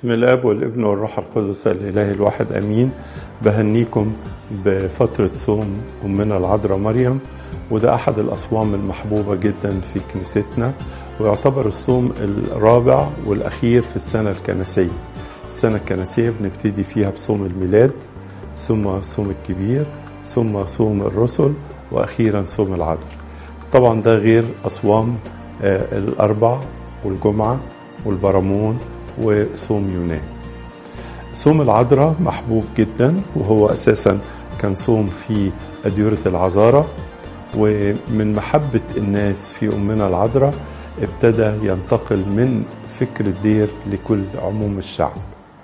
بسم الاب والابن والروح القدس الاله الواحد امين بهنيكم بفتره صوم امنا العذراء مريم وده احد الاصوام المحبوبه جدا في كنيستنا ويعتبر الصوم الرابع والاخير في السنه الكنسيه السنه الكنسيه بنبتدي فيها بصوم الميلاد ثم الصوم الكبير ثم صوم الرسل واخيرا صوم العذراء طبعا ده غير اصوام آه، الاربع والجمعه والبرامون وصوم يونان صوم العذراء محبوب جدا وهو اساسا كان صوم في اديره العذاره ومن محبه الناس في امنا العذراء ابتدى ينتقل من فكر الدير لكل عموم الشعب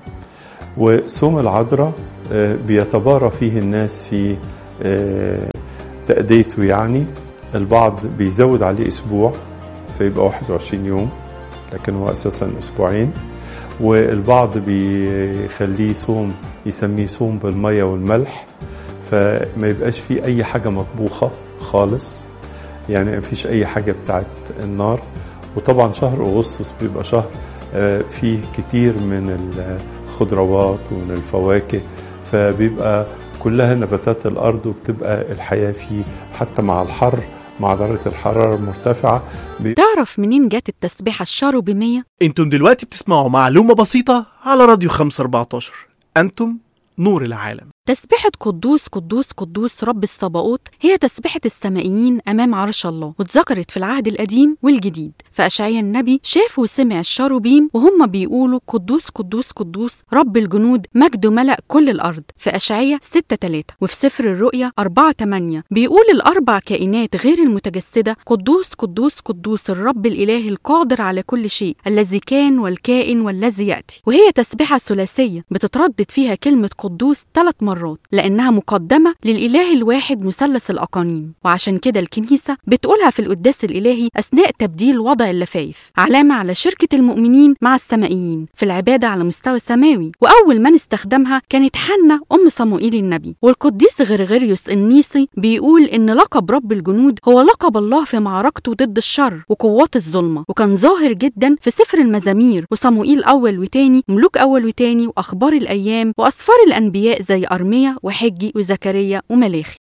وصوم العذراء آه، بيتبارى فيه الناس في آه، تأديته يعني البعض بيزود عليه اسبوع فيبقى 21 يوم لكن هو اساسا اسبوعين والبعض بيخليه صوم يسميه صوم بالميه والملح فما يبقاش فيه اي حاجه مطبوخه خالص يعني ما فيش اي حاجه بتاعت النار وطبعا شهر اغسطس بيبقى شهر آه، فيه كتير من الخضروات ومن الفواكه فبيبقى كلها نباتات الارض وبتبقى الحياه فيه حتى مع الحر مع درجه الحراره المرتفعه تعرف منين جت التسبيحة الشارو بمية؟ انتم دلوقتي بتسمعوا معلومة بسيطة على راديو 514 انتم نور العالم تسبيحة قدوس قدوس قدوس رب الصباؤوت هي تسبيحة السمائيين أمام عرش الله واتذكرت في العهد القديم والجديد فأشعيا النبي شاف وسمع الشاروبيم وهم بيقولوا قدوس قدوس قدوس رب الجنود مجده ملأ كل الأرض في أشعيا 6 3 وفي سفر الرؤيا 4 8 بيقول الأربع كائنات غير المتجسدة قدوس قدوس قدوس الرب الإله القادر على كل شيء الذي كان والكائن والذي يأتي وهي تسبيحة ثلاثية بتتردد فيها كلمة قدوس ثلاث مرات لأنها مقدمة للإله الواحد مثلث الأقانيم وعشان كده الكنيسة بتقولها في القداس الإلهي أثناء تبديل وضع اللفايف علامة على شركة المؤمنين مع السمائيين في العبادة على مستوى سماوي وأول من استخدمها كانت حنة أم صموئيل النبي والقديس غرغريوس النيسي بيقول إن لقب رب الجنود هو لقب الله في معركته ضد الشر وقوات الظلمة وكان ظاهر جدا في سفر المزامير وصموئيل أول وتاني ملوك أول وتاني وأخبار الأيام وأسفار الأنبياء زي أرميا وحجي وزكريا وملاخي